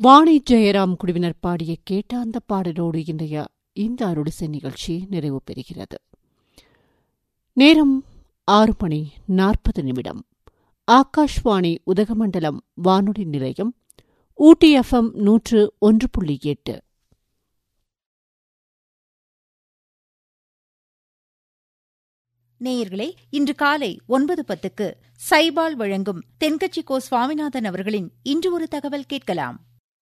வாணி ஜெயராம் குழுவினர் பாடிய கேட்ட அந்த பாடலோடு இன்றைய இந்த அருடிசை நிகழ்ச்சி நிறைவு பெறுகிறது நேரம் ஆறு மணி நாற்பது நிமிடம் ஆகாஷ்வாணி உதகமண்டலம் வானொலி நிலையம் ஊட்டி எஃப்எம் நூற்று ஒன்று புள்ளி எட்டு நேயர்களே இன்று காலை ஒன்பது பத்துக்கு சைபால் வழங்கும் தென்கட்சி கோ சுவாமிநாதன் அவர்களின் இன்று ஒரு தகவல் கேட்கலாம்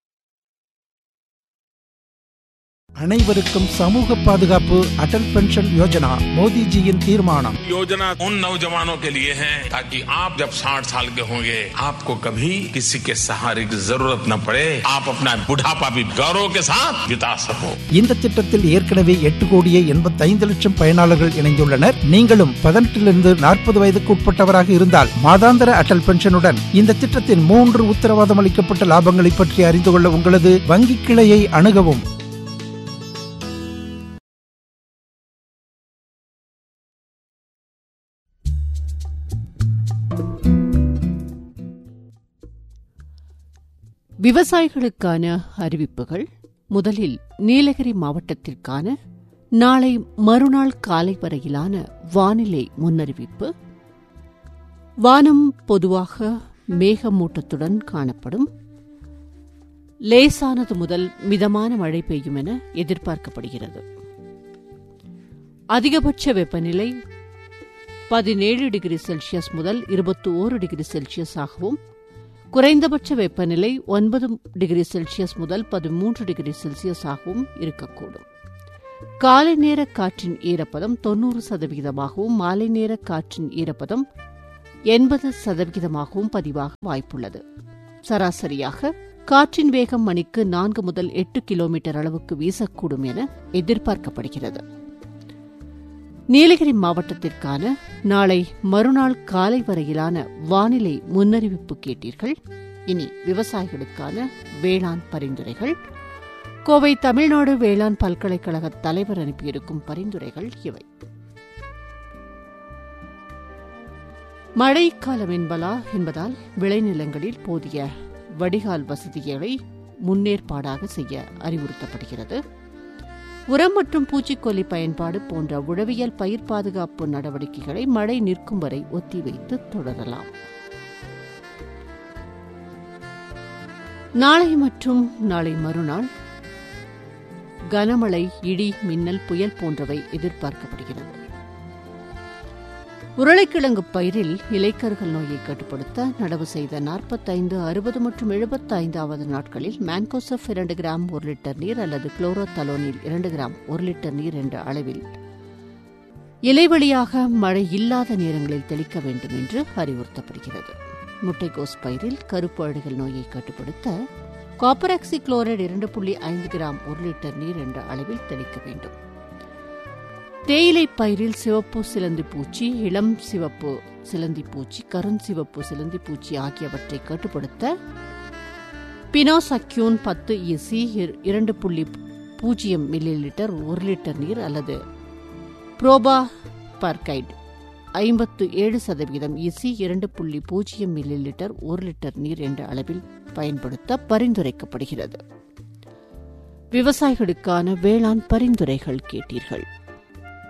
அனைவருக்கும் சமூக பாதுகாப்பு அடல் பென்ஷன் யோஜனா மோடிஜியின் தீர்மானம் योजना उन नौजवानों के लिए है ताकि आप जब 60 साल के होंगे आपको कभी किसी के सहारे की जरूरत न पड़े आप अपना बुढ़ापा भी गौरव के साथ बिता सको இந்த திட்டத்தில் ஏற்கனவே எட்டு கோடியே எண்பத்தைந்து லட்சம் பயனாளர்கள் இணைந்துள்ளனர் நீங்களும் பதினெட்டிலிருந்து நாற்பது வயதுக்கு உட்பட்டவராக இருந்தால் மாதாந்திர அடல் பென்ஷனுடன் இந்த திட்டத்தின் மூன்று உத்தரவாதம் அளிக்கப்பட்ட லாபங்களை பற்றி அறிந்து கொள்ள உங்களது வங்கி கிளையை அணுகவும் விவசாயிகளுக்கான அறிவிப்புகள் முதலில் நீலகிரி மாவட்டத்திற்கான நாளை மறுநாள் காலை வரையிலான வானிலை முன்னறிவிப்பு வானம் பொதுவாக மேகமூட்டத்துடன் காணப்படும் லேசானது முதல் மிதமான மழை பெய்யும் என எதிர்பார்க்கப்படுகிறது அதிகபட்ச வெப்பநிலை பதினேழு டிகிரி செல்சியஸ் முதல் இருபத்தி ஓரு டிகிரி செல்சியஸ் ஆகவும் குறைந்தபட்ச வெப்பநிலை ஒன்பது டிகிரி செல்சியஸ் முதல் பதிமூன்று டிகிரி செல்சியஸ் ஆகவும் இருக்கக்கூடும் காலை நேர காற்றின் ஈரப்பதம் தொன்னூறு சதவிகிதமாகவும் மாலை நேர காற்றின் ஈரப்பதம் எண்பது சதவிகிதமாகவும் பதிவாக வாய்ப்புள்ளது சராசரியாக காற்றின் வேகம் மணிக்கு நான்கு முதல் எட்டு கிலோமீட்டர் அளவுக்கு வீசக்கூடும் என எதிர்பார்க்கப்படுகிறது நீலகிரி மாவட்டத்திற்கான நாளை மறுநாள் காலை வரையிலான வானிலை முன்னறிவிப்பு கேட்டீர்கள் இனி விவசாயிகளுக்கான வேளாண் பரிந்துரைகள் கோவை தமிழ்நாடு வேளாண் பல்கலைக்கழக தலைவர் அனுப்பியிருக்கும் பரிந்துரைகள் இவை மழைக்காலம் என்பலா என்பதால் விளைநிலங்களில் போதிய வடிகால் வசதிகளை முன்னேற்பாடாக செய்ய அறிவுறுத்தப்படுகிறது உரம் மற்றும் பூச்சிக்கொல்லி பயன்பாடு போன்ற உழவியல் பயிர் பாதுகாப்பு நடவடிக்கைகளை மழை நிற்கும் வரை ஒத்திவைத்து தொடரலாம் நாளை மற்றும் நாளை மறுநாள் கனமழை இடி மின்னல் புயல் போன்றவை எதிர்பார்க்கப்படுகிறது உருளைக்கிழங்கு பயிரில் இலைக்கருகள் நோயை கட்டுப்படுத்த நடவு செய்த நாற்பத்தைந்து அறுபது மற்றும் எழுபத்தைந்தாவது நாட்களில் மேன்கோசப் இரண்டு கிராம் ஒரு லிட்டர் நீர் அல்லது குளோரோதலோனில் இரண்டு கிராம் ஒரு லிட்டர் நீர் என்ற அளவில் இலைவழியாக மழை இல்லாத நேரங்களில் தெளிக்க வேண்டும் என்று அறிவுறுத்தப்படுகிறது முட்டைகோஸ் பயிரில் கருப்பு அழுகல் நோயை கட்டுப்படுத்த காப்பராக்சி குளோரைடு இரண்டு புள்ளி ஐந்து கிராம் ஒரு லிட்டர் நீர் என்ற அளவில் தெளிக்க வேண்டும் தேயிலை பயிரில் சிவப்பு சிலந்தி பூச்சி இளம் சிவப்பு சிலந்தி பூச்சி கருஞ்சிவப்பு சிலந்தி பூச்சி ஆகியவற்றை கட்டுப்படுத்த பினோசக்யூன் பத்து இசி இரண்டு புள்ளி பூஜ்ஜியம் மில்லி லிட்டர் ஒரு லிட்டர் நீர் அல்லது புரோபா பர்கைட் ஐம்பத்து ஏழு சதவீதம் இசி இரண்டு புள்ளி பூஜ்ஜியம் மில்லி லிட்டர் ஒரு லிட்டர் நீர் என்ற அளவில் பயன்படுத்த பரிந்துரைக்கப்படுகிறது விவசாயிகளுக்கான வேளாண் பரிந்துரைகள் கேட்டீர்கள்